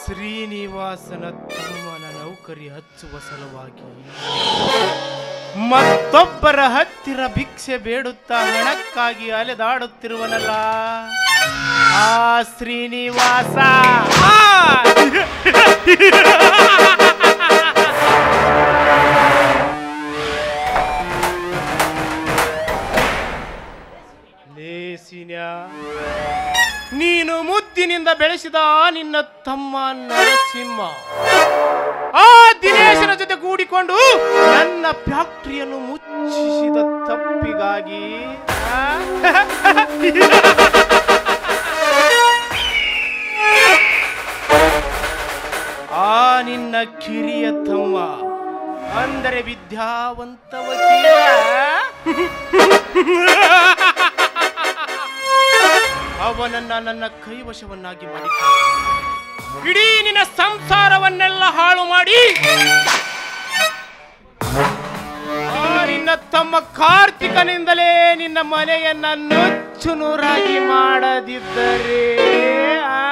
ಶ್ರೀನಿವಾಸನ ತಮ್ಮನ ನೌಕರಿ ಹಚ್ಚುವ ಸಲುವಾಗಿ ಮತ್ತೊಬ್ಬರ ಹತ್ತಿರ ಭಿಕ್ಷೆ ಬೇಡುತ್ತಾ ಹಣಕ್ಕಾಗಿ ಅಲೆದಾಡುತ್ತಿರುವನಲ್ಲ ಆ ಶ್ರೀನಿವಾಸ ಆ! ಲೇಸಿನ್ಯಾ ನೀನು ಮುದ್ದಿನಿಂದ ಬೆಳೆಸಿದ ನಿನ್ನ ತಮ್ಮ ನರಸಿಂಹ ಆ ದಿನೇಶನ ಜೊತೆ ಕೂಡಿಕೊಂಡು ನನ್ನ ಫ್ಯಾಕ್ಟರಿಯನ್ನು ಮುಚ್ಚಿಸಿದ ತಪ್ಪಿಗಾಗಿ ಆ? ಆ ನಿನ್ನ ಕಿರಿಯ ತಮ್ಮ ಅಂದರೆ ವಿದ್ಯಾವಂತ ವಕೀಲ ಅವನನ್ನ ನನ್ನ ಕೈವಶವನ್ನಾಗಿ ಮಾಡಿದ್ದ ಇಡೀ ನಿನ್ನ ಸಂಸಾರವನ್ನೆಲ್ಲ ಹಾಳು ಮಾಡಿ ಆ ನಿನ್ನ ತಮ್ಮ ಕಾರ್ತಿಕನಿಂದಲೇ ನಿನ್ನ ಮನೆಯನ್ನ ನುಚ್ಚು ನೂರಾಗಿ ಮಾಡದಿದ್ದರೆ ಆ?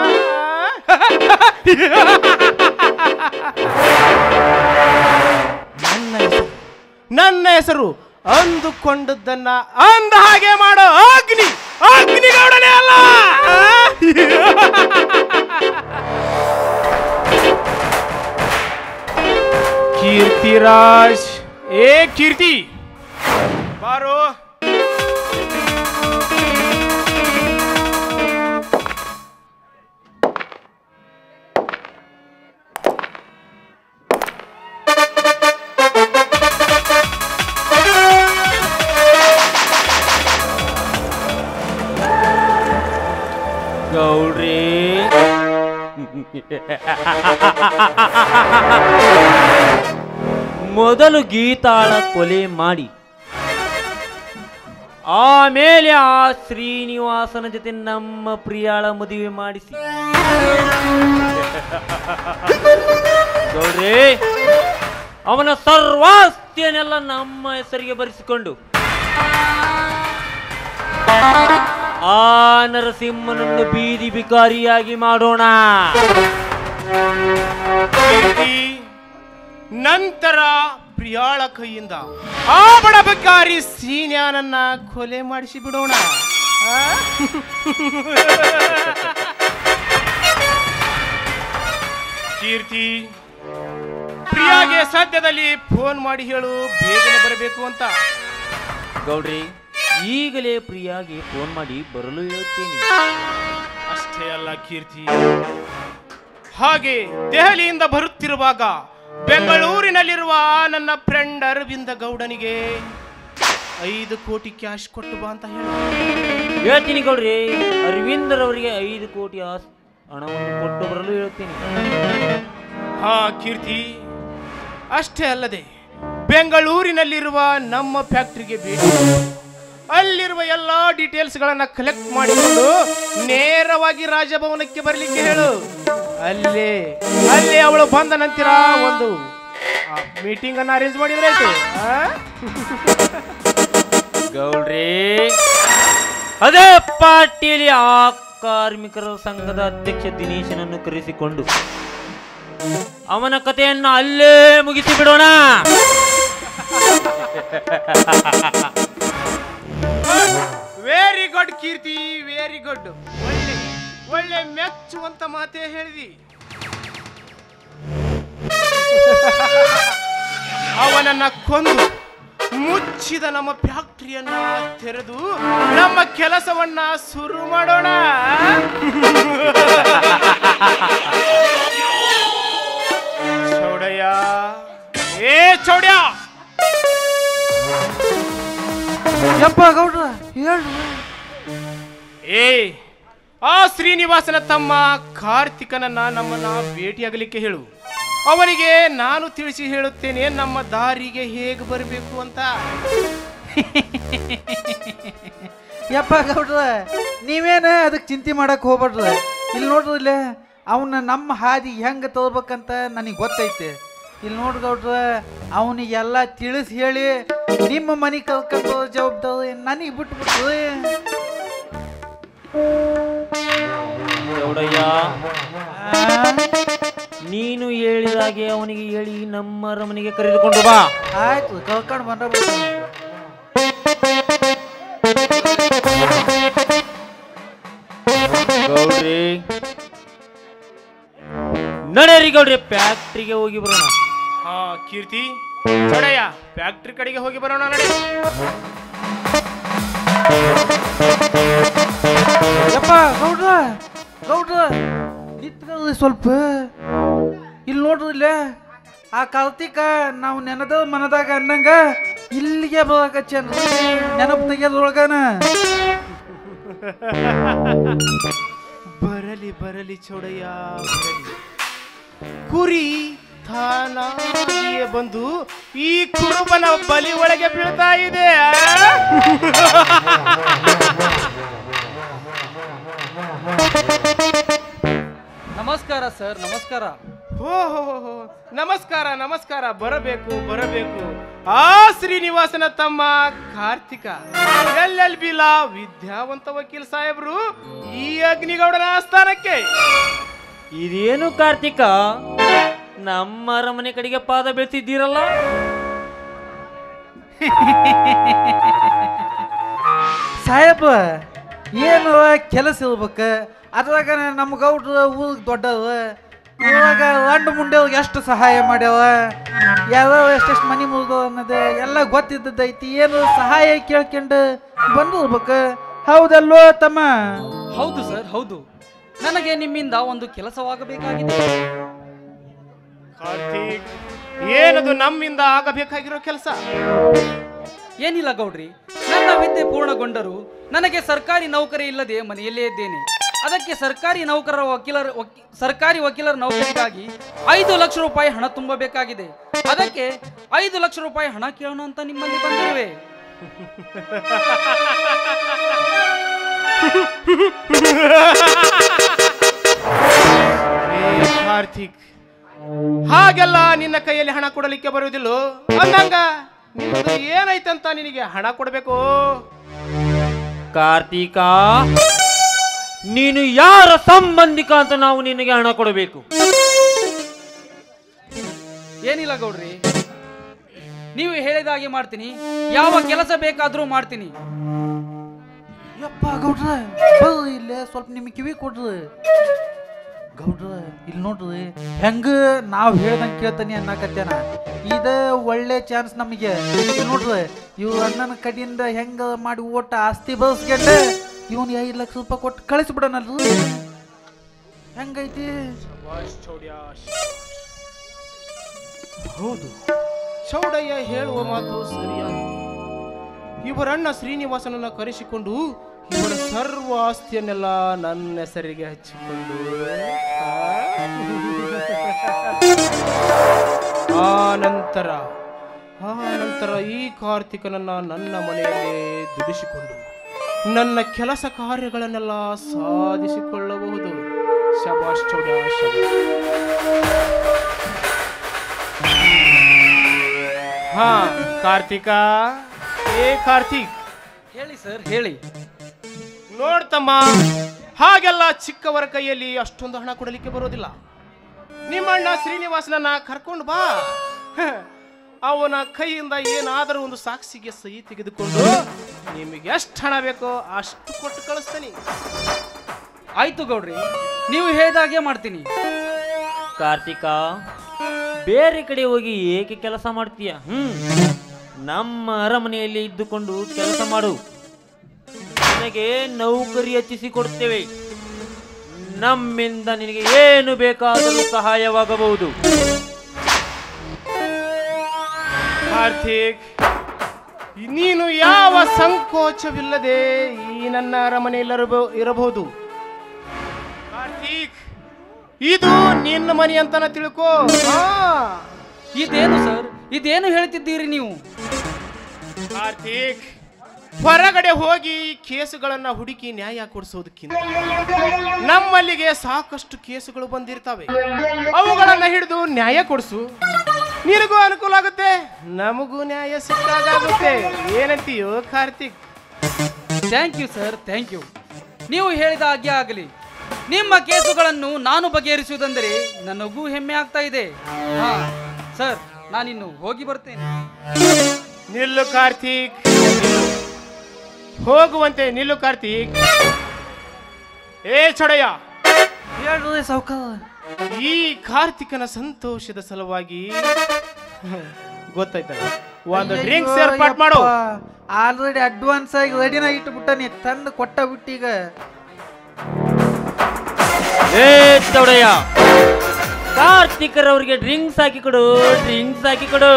ನನ್ನ ಹೆಸರು ನನ್ನ ಹೆಸರು ಅಂದುಕೊಂಡದ್ದನ್ನ ಅಂದ ಹಾಗೆ ಮಾಡೋ ಅಗ್ನಿ ಅಗ್ನಿಗೌಡನೇ ಅಲ್ಲ ಕೀರ್ತಿರಾಜ್ ಏ ಕೀರ್ತಿ ಬಾರೋ ಗೌಡ್ರಿ ಮೊದಲು ಗೀತಾಳ ಕೊಲೆ ಮಾಡಿ ಆಮೇಲೆ ಆ ಶ್ರೀನಿವಾಸನ ಜೊತೆ ನಮ್ಮ ಪ್ರಿಯಾಳ ಮದುವೆ ಮಾಡಿಸಿ ಗೌಡ್ರಿ ಅವನ ಸರ್ವಾಸ್ತಿಯನ್ನೆಲ್ಲ ನಮ್ಮ ಹೆಸರಿಗೆ ಬರೆಸಿಕೊಂಡು ಆ ನರಸಿಂಹನನ್ನು ಬೀದಿ ಬಿಕಾರಿಯಾಗಿ ಮಾಡೋಣ ಕೀರ್ತಿ ನಂತರ ಪ್ರಿಯಾಳ ಕೈಯಿಂದ ಆ ಬಡಬಕಾರಿ ಸೀನ್ಯಾನನ್ನ ಕೊಲೆ ಮಾಡಿಸಿ ಬಿಡೋಣ ಆ? ಕೀರ್ತಿ ಪ್ರಿಯಾಗೆ ಸದ್ಯದಲ್ಲಿ ಫೋನ್ ಮಾಡಿ ಹೇಳು ಬೇಗನೆ ಬರಬೇಕು ಅಂತ ಗೌಡ್ರಿ ಈಗಲೇ ಪ್ರಿಯಾಗೆ ಫೋನ್ ಮಾಡಿ ಬರಲು ಹೇಳುತ್ತೇನೆ ಅಷ್ಟೇ ಅಲ್ಲ ಕೀರ್ತಿ ಹಾಗೆ ದೆಹಲಿಯಿಂದ ಬರುತ್ತಿರುವಾಗ ಬೆಂಗಳೂರಿನಲ್ಲಿರುವ ನನ್ನ ಫ್ರೆಂಡ್ ಅರವಿಂದ ಗೌಡನಿಗೆ ಐದು ಕೋಟಿ ಕ್ಯಾಶ್ ಕೊಟ್ಟು ಬಾ ಅಂತ ಹೇಳು ಹೇಳ್ತೀನಿ ಗೌಡ್ರಿ ಅರವಿಂದರ್ ಅವರಿಗೆ ಐದು ಕೋಟಿ ಆಸ್ ಹಣವನ್ನು ಕೊಟ್ಟು ಬರಲು ಹೇಳ್ತೀನಿ ಹಾ ಕೀರ್ತಿ ಅಷ್ಟೇ ಅಲ್ಲದೆ ಬೆಂಗಳೂರಿನಲ್ಲಿರುವ ನಮ್ಮ ಫ್ಯಾಕ್ಟರಿಗೆ ಭೇಟಿ ನೀಡು. ಅಲ್ಲಿರುವ ಎಲ್ಲಾ ಡೀಟೇಲ್ಸ್ಗಳನ್ನ ಕಲೆಕ್ಟ್ ಮಾಡಿಕೊಂಡು ನೇರವಾಗಿ ರಾಜಭವನಕ್ಕೆ ಬರಲಿಕ್ಕೆ ಹೇಳು ಅಲ್ಲೇ ಅಲ್ಲಿ ಅವಳು ಬಂದ ನಂತರ ಒಂದು ಮೀಟಿಂಗ್ ಅನ್ನ ಅರೇಂಜ್ ಮಾಡಿದ್ರಾಯ್ತು ಆ? ಗೌಡ್ರಿ ಅದೇ ಪಾರ್ಟಿಯಲ್ಲಿ ಆ ಕಾರ್ಮಿಕರ ಸಂಘದ ಅಧ್ಯಕ್ಷ ದಿನೇಶನನ್ನು ಕರೆಸಿಕೊಂಡು ಅವನ ಕಥೆಯನ್ನು ಅಲ್ಲೇ ಮುಗಿಸಿ ಬಿಡೋಣ very good Keerthi very good ಒಳ್ಳೆ ಒಳ್ಳೆ ಮೆಚ್ಚುವಂತ ಮಾತೇ ಹೇಳಿದಿ ಅವನನ್ನ ಕೊಂದು ಮುಚ್ಚಿದ ನಮ್ಮ ಫ್ಯಾಕ್ಟರಿಯನ್ನ ತೆರೆದು ನಮ್ಮ ಕೆಲಸವನ್ನ ಶುರು ಮಾಡೋಣ ಚೌಡಯ್ಯ ಏ ಚೌಡ್ಯ ಯಪ್ಪ ಗೌಡ್ರ ಹೇಳ್ರಿ ಏ ಆ ಶ್ರೀನಿವಾಸನ ತಮ್ಮ ಕಾರ್ತಿಕನನ್ನ ನಮ್ಮನ್ನ ಭೇಟಿಯಾಗಲಿಕ್ಕೆ ಹೇಳು ಅವನಿಗೆ ನಾನು ತಿಳಿಸಿ ಹೇಳುತ್ತೇನೆ ನಮ್ಮ ದಾರಿಗೆ ಹೇಗೆ ಬರಬೇಕು ಅಂತ ಯಪ್ಪ ಗೌಡ್ರ ನೀವೇನ ಅದಕ್ಕೆ ಚಿಂತೆ ಮಾಡಕ್ ಹೋಗ್ಬೇಡ್ರ ಇಲ್ಲಿ ನೋಡ್ರಿ ಇಲ್ಲೇ ಅವನ್ನ ನಮ್ಮ ಹಾದಿ ಹೆಂಗ ತಗೋಬೇಕಂತ ನನಗೆ ಗೊತ್ತೈತೆ ಇಲ್ಲಿ ನೋಡ್ರಿ ಗೌಡ್ರ ಅವನಿಗೆಲ್ಲ ತಿಳಿಸಿ ಹೇಳಿ ನಿಮ್ಮ ಮನೆ ಕಲ್ಕೊಂಡು ಜವಾಬ್ದಾರಿ ನನಗೆ ಬಿಟ್ಬಿಟ್ರಿ ಗೌಡಯ್ಯ ಆ? ನೀನು ಹೇಳಿದಾಗೆ ಅವನಿಗೆ ಹೇಳಿ ನಮ್ಮ ಅರಮನೆಗೆ ಕರೆದುಕೊಂಡು ಬಾ ಆಯ್ತು ಕಳ್ಕೊಂಡು ಬಂದ ಗೌಡ್ರಿ ನಡೇರಿ ಗೌಡ್ರಿ ಫ್ಯಾಕ್ಟ್ರಿಗೆ ಹೋಗಿ ಬರೋಣ ಹಾ ಕೀರ್ತಿ ಚಡಯ್ಯ ಫ್ಯಾಕ್ಟ್ರಿ ಕಡೆಗೆ ಹೋಗಿ ಬರೋಣ ನಡೆ ಯಪ್ಪ ಗೌಡ್ರ ಗೌಡ್ರ ನಿತ್ಕೊಳ್ಳಿ ಸ್ವಲ್ಪ ಇಲ್ಲಿ ನೋಡ್ರಿ ಇಲ್ಲೇ ಆ ಕಾರ್ತಿಕ ನಾವು ನೆನದ ಮನದಾಗ ಅನ್ನಂಗ ಇಲ್ಲಿಗೆ ಬರಕಚ್ಚೇನ್ರಿ ನೆನಪು ತೆಗೆಯೋದ್ರೊಳಗನ ಬರಲಿ ಬರಲಿ ಚೌಡಯ್ಯ ಬರಲಿ ಕುರಿ ತಾನಾಗಿಯೇ ಬಂದು ಈ ಕುರುಬನ ಬಲಿ ಒಳಗೆ ಬೀಳ್ತಾ ಇದೆ ಆ? ನಮಸ್ಕಾರ ಸರ್ ನಮಸ್ಕಾರ ಹೋ ಹೋ ಹೋ ಹೋ. ನಮಸ್ಕಾರ ನಮಸ್ಕಾರ ಬರಬೇಕು ಬರಬೇಕು ಆ ಶ್ರೀನಿವಾಸನ ತಮ್ಮ ಕಾರ್ತಿಕ ಎಲ್ ಎಲ್ ಬಿಲ ವಿದ್ಯಾವಂತ ವಕೀಲ್ ಸಾಹೇಬ್ರು ಈ ಅಗ್ನಿಗೌಡನ ಆಸ್ಥಾನಕ್ಕೆ ಇದೇನು ಕಾರ್ತಿಕ ನಮ್ಮ ಅರಮನೆ ಕಡೆಗೆ ಪಾದ ಬೀಳ್ತಿದ್ದೀರಲ್ಲ ಸಾಹೇಬ ಏನು ಕೆಲಸ ಇರ್ಬೇಕ ಅದ್ರಾಗ ನಮ್ಮ ಗೌಡ್ರ ಊರಿಗೆ ದೊಡ್ಡವ ಊರಾಗ ಗಂಡು ಮುಂಡೆವ್ರಿಗೆ ಎಷ್ಟು ಸಹಾಯ ಮಾಡ್ಯಾವ ಯಾವ ಎಷ್ಟೆಷ್ಟು ಮನಿ ಮುರಿದವ ಅನ್ನೋದು ಎಲ್ಲ ಗೊತ್ತಿದ್ದೈತಿ ಏನು ಸಹಾಯ ಕೇಳ್ಕೊಂಡು ಬಂದಿರ್ಬೇಕು ಹೌದಲ್ವೋ ತಮ್ಮ ಹೌದು ಸರ್ ಹೌದು ನನಗೆ ನಿಮ್ಮಿಂದ ಒಂದು ಕೆಲಸವಾಗಬೇಕಾಗಿದೆ ಕಾರ್ತಿಕ್ ಏನದು ನಮ್ಮಿಂದ ಆಗಬೇಕಾಗಿರೋ ಕೆಲಸ ಏನಿಲ್ಲ ಗೌಡ್ರಿ ನನ್ನ ವಿದ್ಯೆ ಪೂರ್ಣಗೊಂಡರೂ ನನಗೆ ಸರ್ಕಾರಿ ನೌಕರಿ ಇಲ್ಲದೆ ಮನೆಯಲ್ಲೇ ಇದ್ದೇನೆ ಅದಕ್ಕೆ ಸರ್ಕಾರಿ ನೌಕರರ ವಕೀಲರ ವಕೀ- ಸರ್ಕಾರಿ ವಕೀಲರ ನೌಕರಿಗಾಗಿ ಐದು ಲಕ್ಷ ರೂಪಾಯಿ ಹಣ ತುಂಬಬೇಕಾಗಿದೆ ಅದಕ್ಕೆ ಐದು ಲಕ್ಷ ರೂಪಾಯಿ ಹಣ ಕೇಳೋಣ ಅಂತ ನಿಮ್ಮಲ್ಲಿ ಬಂದಿರುವೆ ಏ ಕಾರ್ತಿಕ್ ಹಾಗೆಲ್ಲ ನಿನ್ನ ಕೈಯಲ್ಲಿ ಹಣ ಕೊಡಲಿಕ್ಕೆ ಬರುವುದಿಲ್ಲೋ ಅಂದಂಗ ನಿಮ್ಮದು ಏನೈತಂತ ನಿನಗೆ ಹಣ ಕೊಡಬೇಕು ಕಾರ್ತಿಕ ನೀನು ಯಾರ ಸಂಬಂಧಿಕ ಅಂತ ನಾವು ನಿನಗೆ ಹಣ ಕೊಡಬೇಕು ಏನಿಲ್ಲ ಗೌಡ್ರಿ ನೀವು ಹೇಳಿದ ಹಾಗೆ ಮಾಡ್ತೀನಿ ಯಾವ ಕೆಲಸ ಬೇಕಾದರೂ ಮಾಡ್ತೀನಿ ಯಪ್ಪ ಗೌಡ್ರ ಬರ್ರಿ ಇಲ್ಲೇ ಸ್ವಲ್ಪ ನಿಮಗೆ ಕಿವಿ ಕೊಡ್ರಿ ಗೌಡ್ರ ಇಲ್ಲಿ ನೋಡ್ರಿ ಹೆಂಗ ನಾವು ಹೇಳ್ದಂಗೆ ಕೇಳ್ತಾನೆ ಅನ್ನಕತ್ತೇನ ಇದ ಒಳ್ಳೆ ಚಾನ್ಸ್ ನಮಗೆ ಇಲ್ಲಿ ನೋಡ್ರಿ ಇವ್ ಅಣ್ಣನ ಕಡೆಯಿಂದ ಹೆಂಗ ಮಾಡಿ ಒಟ್ಟು ಆಸ್ತಿ ಬಸ್ಕೊಂಡೆ ಇವನ್ ಐದು ಲಕ್ಷ ರೂಪಾಯಿ ಕೊಟ್ಟು ಕಳಿಸ್ಬಿಡನಲ್ರಿ ಹೆಂಗೈತಿ ಹೌದು ಚೌಡಯ್ಯ ಹೇಳುವ ಮಾತು ಸರಿಯಾಗಿದೆ ಇವರಣ್ಣ ಶ್ರೀನಿವಾಸನನ್ನ ಕರೆಸಿಕೊಂಡು ಇವರ ಸರ್ವ ಆಸ್ತಿಯನ್ನೆಲ್ಲ ನನ್ನ ಹೆಸರಿಗೆ ಹಚ್ಚಿಕೊಂಡು ಆ ನಂತರ ಆ ನಂತರ ಈ ಕಾರ್ತಿಕನನ್ನ ನನ್ನ ಮನೆಯಲ್ಲೇ ದುಡಿಸಿಕೊಂಡು ನನ್ನ ಕೆಲಸ ಕಾರ್ಯಗಳನ್ನೆಲ್ಲ ಸಾಧಿಸಿಕೊಳ್ಳಬಹುದು ಶಬಾಷ್ ಚೌಡ ಶಬಾಷ್ ಹಾ ಕಾರ್ತಿಕ ಏ ಕಾರ್ತಿಕ್ ಹೇಳಿ ಸರ್ ಹೇಳಿ ನೋಡ್ತಮ್ಮ ಹಾಗೆಲ್ಲ ಚಿಕ್ಕವರ ಕೈಯಲ್ಲಿ ಅಷ್ಟೊಂದು ಹಣ ಕೊಡಲಿಕ್ಕೆ ಬರೋದಿಲ್ಲ ನಿಮ್ಮಣ್ಣ ಶ್ರೀನಿವಾಸನನ್ನ ಕರ್ಕೊಂಡು ಬಾ ಹ, ಅವನ ಕೈಯಿಂದ ಏನಾದರೂ ಒಂದು ಸಾಕ್ಷಿಗೆ ಸಹಿ ತೆಗೆದುಕೊಂಡು ನಿಮಗೆ ಎಷ್ಟು ಹಣ ಬೇಕೋ ಅಷ್ಟು ಕೊಟ್ಟು ಕಳಿಸ್ತೀನಿ ಆಯ್ತು ಗೌಡ್ರಿ ನೀವು ಹೇಳಿದಾಗೆ ಮಾಡ್ತೀನಿ ಕಾರ್ತಿಕ ಬೇರೆ ಕಡೆ ಹೋಗಿ ಏಕೆ ಕೆಲಸ ಮಾಡ್ತೀಯ ಹ್ಮ್ ನಮ್ಮ ಅರಮನೆಯಲ್ಲಿ ಇದ್ದುಕೊಂಡು ಕೆಲಸ ಮಾಡು ನಿನಗೆ ನೌಕರಿ ಹೆಚ್ಚಿಸಿ ಕೊಡುತ್ತೇವೆ ನಮ್ಮಿಂದ ನಿನಗೆ ಏನು ಬೇಕಾದರೂ ಸಹಾಯವಾಗಬಹುದು ಕಾರ್ತಿಕ್ ನೀನು ಯಾವ ಸಂಕೋಚವಿಲ್ಲದೆ ಈ ನನ್ನ ಅರಮನೆಯಲ್ಲಿ ಇರಬ- ಇರಬಹುದು ಕಾರ್ತಿಕ್ ಇದು ನಿನ್ನ ಮನೆ ಅಂತಾನ ತಿಳ್ಕೋ ಹಾ ಇದೇನು ಸರ್ ಇದೇನು ಹೇಳ್ತಿದ್ದೀರಿ ನೀವು ಕಾರ್ತಿಕ್ ಹೊರಗಡೆ ಹೋಗಿ ಕೇಸುಗಳನ್ನ ಹುಡುಕಿ ನ್ಯಾಯ ಕೊಡಿಸೋದಕ್ಕಿಂತ ನಮ್ಮಲ್ಲಿಗೆ ಸಾಕಷ್ಟು ಕೇಸುಗಳು ಬಂದಿರ್ತವೆ ಅವುಗಳನ್ನ ಹಿಡಿದು ನ್ಯಾಯ ಕೊಡಿಸು ನಿನಗೂ ಅನುಕೂಲ ಆಗುತ್ತೆ ನಮಗೂ ನ್ಯಾಯ ಸಿಕ್ಕಾಗುತ್ತೆ ಏನಂತೀಯೋ Karthik thank you sir thank you ನೀವು ಹೇಳಿದ ಹಾಗೆ ಆಗಲಿ ನಿಮ್ಮ ಕೇಸುಗಳನ್ನು ನಾನು ಬಗೆಹರಿಸುವುದೆಂದರೆ ನನಗೂ ಹೆಮ್ಮೆ ಆಗ್ತಾ ಇದೆ ಹಾ ಸರ್ ನಾನಿನ್ನು ಹೋಗಿ ಬರ್ತೇನೆ ನಿಲ್ಲು ಕಾರ್ತೀಕ್ ನಿಲ್ಲು. ಹೋಗುವಂತೆ ನಿಲ್ಲು ಕಾರ್ತೀಕ್ ಏ ಚೊಡೆಯ ಹೇಳ್ರಿ ಸಾವ್ಕಾರ ಈ ಕಾರ್ತಿಕನ ಸಂತೋಷದ ಸಲುವಾಗಿ ಗೊತ್ತಾಯ್ತಲ್ಲ ಒಂದು ಡ್ರಿಂಕ್ಸ್ ಏರ್ಪಾಟ್ ಮಾಡು ಆಲ್ರೆಡಿ ಅಡ್ವಾನ್ಸ್ ಆಗಿ ರೆಡಿನ ಇಟ್ಬಿಟ್ಟಾನೆ ತಂದು ಕೊಟ್ಟ ಬಿಟ್ಟೀಗ ಏ ಚೌಡಯ್ಯ ಕಾರ್ತಿಕರವ್ರಿಗೆ ಡ್ರಿಂಕ್ಸ್ ಹಾಕಿ ಕೊಡು ಡ್ರಿಂಕ್ಸ್ ಹಾಕಿ ಕೊಡು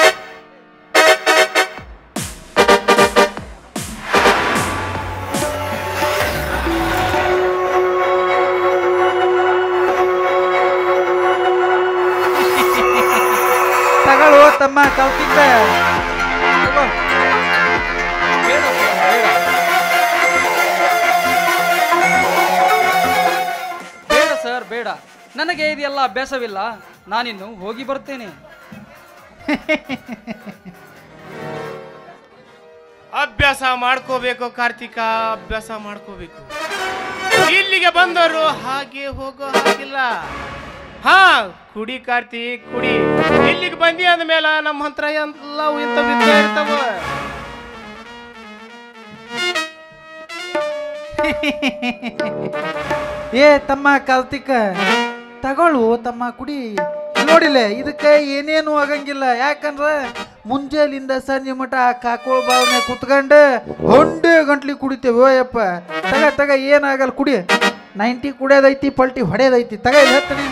ತಗೊಳ್ಳು ತಮ್ಮ ಕಲ್ತಿದ್ದ ತಗೋ. ಬೇಡ ಸರ್, ಬೇಡ. ಬೇಡ ಸರ್ ಬೇಡ ನನಗೆ ಇದೆಲ್ಲ ಅಭ್ಯಾಸವಿಲ್ಲ ನಾನಿನ್ನು ಹೋಗಿ ಬರ್ತೇನೆ ಅಭ್ಯಾಸ ಮಾಡ್ಕೋಬೇಕು ಕಾರ್ತಿಕ ಅಭ್ಯಾಸ ಮಾಡ್ಕೋಬೇಕು ಇಲ್ಲಿಗೆ ಬಂದವರು ಹಾಗೆ ಹೋಗೋ ಹಾಗಿಲ್ಲ ಹಾ ಕುಡಿ ಕಾರ್ತಿಕ್ ಕುಡಿ ಇಲ್ಲಿಗೆ ಬಂದಿ ಅಂದ್ಮೇಲೆ ನಮ್ಮ ಹತ್ರ ಎಲ್ಲ ಇಂಥ ವಿದ್ಯೆ ಇರ್ತಾವ ಏ ತಮ್ಮ ಕಾರ್ತಿಕ ತಗೊಳ್ಳು ತಮ್ಮ ಕುಡಿ ನೋಡಿಲ್ಲ ಇದಕ್ಕೆ ಏನೇನು ಆಗಂಗಿಲ್ಲ ಯಾಕಂದ್ರೆ ಮುಂಜಾಲಿಂದ ಸಂಜೆ ಮಟ ಆ ಕಾಕೋಳ್ ಬಾವ್ನೆ ಕುತ್ಕೊಂಡು ಹೊಂಡೆ ಗಂಟ್ಲಿ ಕುಡಿತೇವೆ ಯಪ್ಪ ತಗ ತಗ ಏನಾಗಲ್ಲ ಕುಡಿ ನೈಂಟಿ ಕುಡಿಯೋದೈತಿ ಪಲ್ಟಿ ಹೊಡೆಯೋದೈತಿ ತಗ ಇಲ್ಲಿ ಹತ್ತನೆ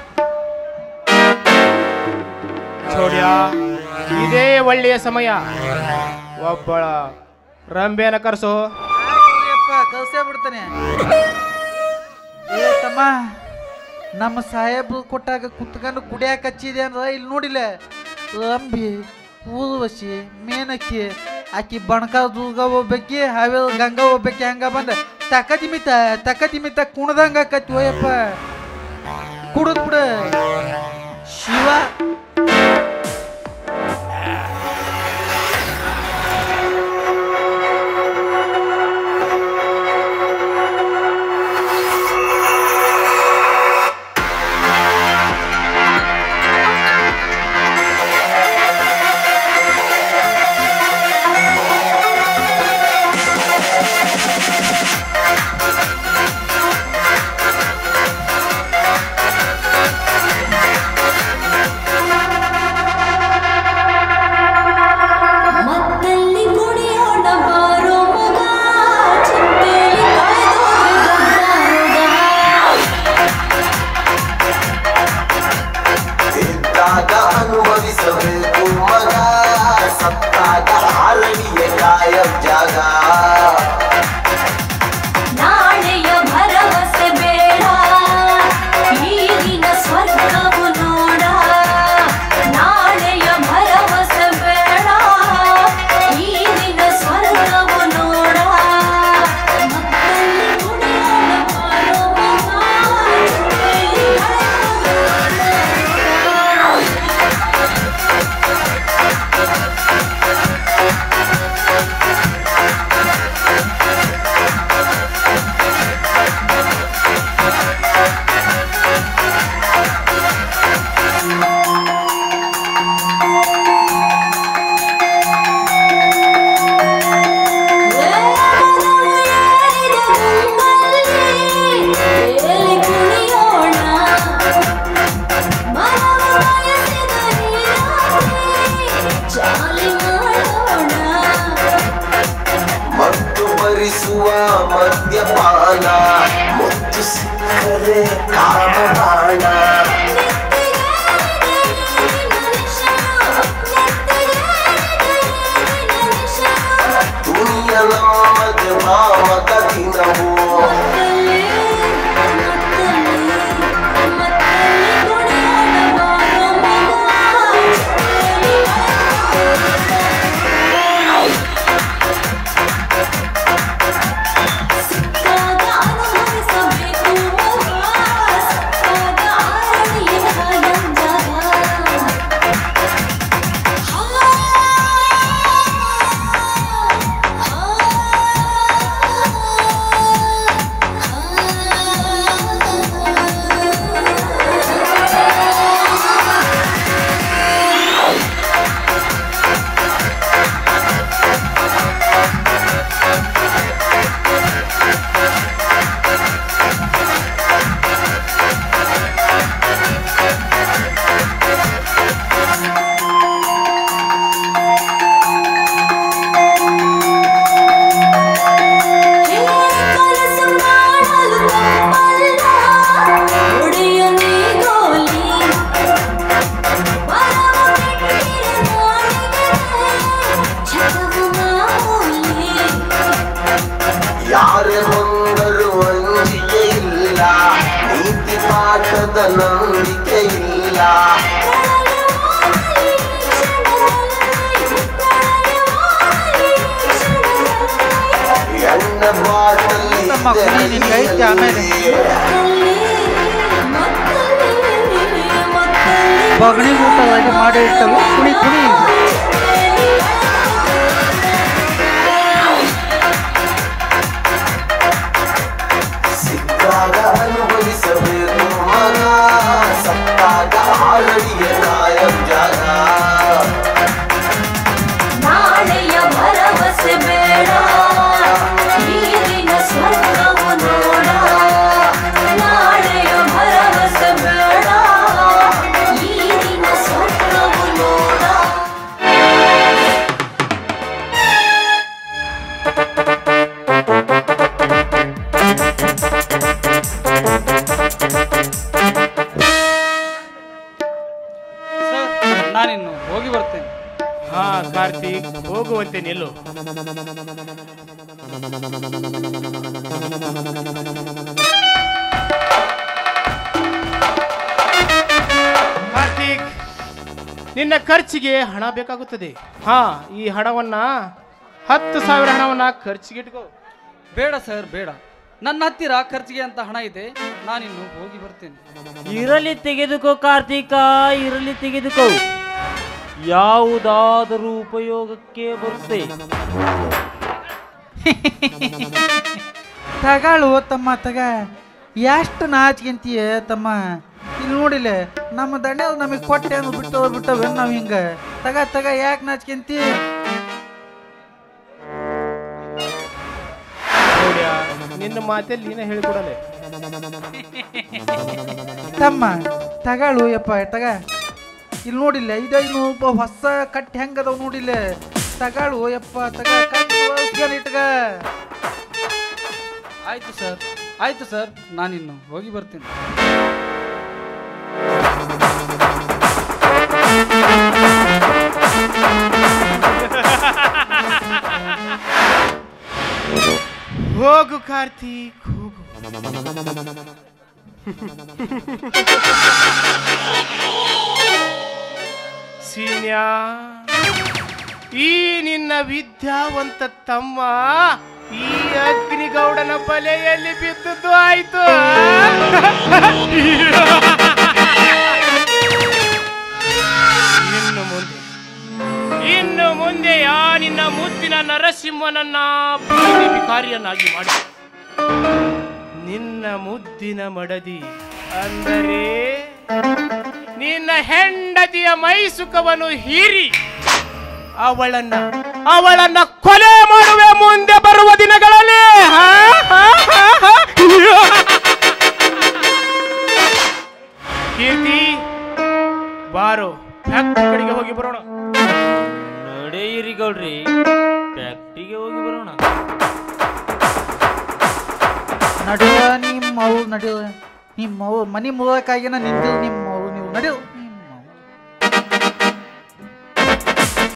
ಚೋಡ್ಯ ಇದೇ ಒಳ್ಳೆಯ ಸಮಯ ಒಬ್ಬಳ ರಂಬೆನ ಕರ್ಸು ಯಪ್ಪ ಕಳ್ಸೇ ಬಿಡ್ತಾನೆ ಏ ತಮ್ಮ ನಮ್ಮ ಸಾಹೇಬ್ರು ಕೊಟ್ಟಾಗ ಕುತ್ಕೊಂಡು ಕುಡಿಯಾಕ ಹಚ್ಚಿದೆ ಅಂದ್ರೆ ಇಲ್ಲಿ ನೋಡಿಲ್ಲ ರಂಬಿ ಊರ್ವಶಿ ಮೇನಕ್ಕಿ ಆಕಿ ಬಣಕ ದುರ್ಗ ಹೋಗ್ಬೇಕಿ ಹಾವೇರಿ ಗಂಗಾ ಹೋಗ್ಬೇಕಿ ಹಂಗ ಬಂದ ತಕ ದಿಮಿತ ತಕ ದಿಮಿತ ಕುಣದಂಗ ಆಕತಿ ಓಯಪ್ಪ ಕುಡಿದ್ ಬಿಡ ಶಿವ ಮತ್ತಲ್ಲಿ ಕುಡಿಯೋಣ ಬಾರೋ ಮಗ ಚಿಂತೆಲಿ ಕಳೆದೋದ್ರೆ ಇದ್ದಾಗ ಅನುಭವಿಸಬೇಕು ಮಗ ಸತ್ತಾಗ ಹಾಲಡಿಯ ಕಾಯಂ ಜಾಗ ನಾಳೆಯ ಭರವಸೆ ಬೇಡ ಈಗಿನ ಸ್ವರ್ಗವು ನೋಡ ನಾಳೆಯ ಭರವಸೆ ಬೇಡ ಈಗಿನ ಸ್ವರ್ಗವು ನೋಡ ಮತ್ತಲ್ಲಿ ಕುಡಿಯೋಣ ಬಾರೋ ಮಗ ಚಿಂತೆಲಿ ಕಳೆದೋದ್ರೆ ಮತ್ತು ಭರಿಸುವ ಮದ್ಯಪಾನ ಮುತ್ತು ಸಿಕ್ಕರೆ ಕಾಮಬಾಣ ದುನಿಯ ನಮ್ಮದು ನಾಮಕ ದಿನವು ಸಿಕ್ಕಾಗ ಅನುಭವಿಸಬೇಕು ಮಗ ಮೋಸದ ನಂಬಿಕೆ ಇಲ್ಲ ಎಣ್ಣ ಬಾಟಲಿ ನಮ್ಮ ಕುಡಿ ನಿನ್ಗೆ ಐತೆ ಆಮೇಲೆ. ಬಗಣಿ ಊಟವಾಗಿ ಮಾಡಿ ಇಟ್ಟವು ಕುಡಿ ಕುಡಿ ಸಿಕ್ಕಾಗ ಅನುಭವಿಸಬೇಕು ಮಗ ಸತ್ತಾಗ ಆಳಡಿಗೆ ಕಾಯಂ ಜಾಗ ನಾಳೆಯ ಭರವಸೆ ಬೇಡ ಈಗಿನ ಸ್ವರ್ಗವು ನೋಡ ನಾಳೆಯ ಭರವಸೆ ಬೇಡ ಈಗಿನ ಸ್ವರ್ಗವು ನೋಡ ಸರ್ ನಾನಿನ್ನು ಹೋಗಿ ಬರ್ತೇನೆ ಹಾ ಕಾರ್ತಿಕ್ ಹೋಗುವಂತೆ ನಿಲ್ಲು ಕಾರ್ತಿಕ್ ನಿನ್ನ ಖರ್ಚಿಗೆ ಹಣ ಬೇಕಾಗುತ್ತದೆ ಹಾ ಈ ಹಣವನ್ನ ಹತ್ತು ಸಾವಿರ ಹಣವನ್ನ ಖರ್ಚಿಗೆ ಇಟ್ಕೋ ಬೇಡ ಸರ್ ಬೇಡ ನನ್ನ ಹತ್ತಿರ ಖರ್ಚಿಗೆ ಅಂತ ಹಣ ಇದೆ ನಾನಿನ್ನು ಹೋಗಿ ಬರ್ತೇನೆ ಇರಲಿ ತೆಗೆದುಕೋ ಕಾರ್ತಿಕ ಇರಲಿ ತೆಗೆದುಕೋ ಯಾವುದಾದರೂ ಉಪಯೋಗಕ್ಕೆ ಬರುತ್ತೆ ತಗಾಳು ತಮ್ಮ ತಗ ಎಷ್ಟು ನಾಚಿಕೆಂತೀಯ ತಮ್ಮ ಇಲ್ಲಿ ನೋಡಿಲ್ಲ ನಮ್ಮ ದಂಡ ನಮಗೆ ಕೊಟ್ಟೆ ಅಂದ್ ಬಿಟ್ಟು ಬಿಟ್ಟವೆ ನಾವು ಹಿಂಗ ತಗ ತಗ ಯಾಕೆ ನಾಚಿಕೆಂತಿ ನೋಡ್ಯಾ, ನಿನ್ನ ಮಾತಲ್ಲಿ ನೀನೇ ಹೇಳಿಕೊಡಲೆ ತಮ್ಮ ತಗಾಳು ಯಪ್ಪ ತಗ ಇಲ್ಲಿ ನೋಡಿಲ್ಲ ಐದೈದು ರೂಪಾಯಿ ಹೊಸ ಕಟ್ಟಿ ಹೆಂಗದವ್ ನೋಡಿಲ್ಲ ತಗಾಳು ಯಪ್ಪ ತಗ ಕಟ್ಟಿ ಇಟ್ಗ ಆಯ್ತು ಸರ್ ಆಯ್ತು ಸರ್ ನಾನಿನ್ನು ಹೋಗಿ ಬರ್ತೇನೆ ಹೋಗು ಕಾರ್ತಿಕ್ ಹೋಗು ಸೀನ್ಯಾ ಈ ನಿನ್ನ ವಿದ್ಯಾವಂತ ತಮ್ಮ ಈ ಅಗ್ನಿಗೌಡನ ಬಲೆಯಲ್ಲಿ ಬಿದ್ದದ್ದು ಆಯ್ತು ಇನ್ನು ಮುಂದೆ ಇನ್ನು ಮುಂದೆ ಯಾ ನಿನ್ನ ಮುದ್ದಿನ ನರಸಿಂಹನನ್ನ ಬೀದಿ ಭಿಕಾರಿಯನ್ನಾಗಿ ಮಾಡಿ ನಿನ್ನ ಮುದ್ದಿನ ಮಡದಿ ಅಂದರೆ ನಿನ್ನ ಹೆಂಡತಿಯ ಮೈಸುಖವನ್ನು ಹೀರಿ ಅವಳನ್ನ ಅವಳನ್ನ ಕೊಲೆ ಮಾಡುವೆ ಮುಂದೆ ಬರುವ ದಿನಗಳಲ್ಲಿ ಹಾ, ಹಾ, ಹಾ, ಹಾ. ಕೀರ್ತಿ ಬಾರೋ ಫ್ಯಾಕ್ಟ್ರಿ ಕಡೆಗೆ ಹೋಗಿ ಬರೋಣ ನಡೆಯಿರಿ ಗೌಡ್ರಿ ಫ್ಯಾಕ್ಟ್ರಿಗೆ ಹೋಗಿ ಬರೋಣ ನಡೆಯುವ ನಿಮ್ಮ ಅವ್ರು ನಡೆಯುವ ನಿಮ್ಮ ಅವ್ರು ಮನೆ ಮೂಲಕ್ಕಾಗಿನ ನಿಂತಿಲ್ಲ ನಿಮ್ಮ ಅವ್ರು ನೀವು ನಡೆಯು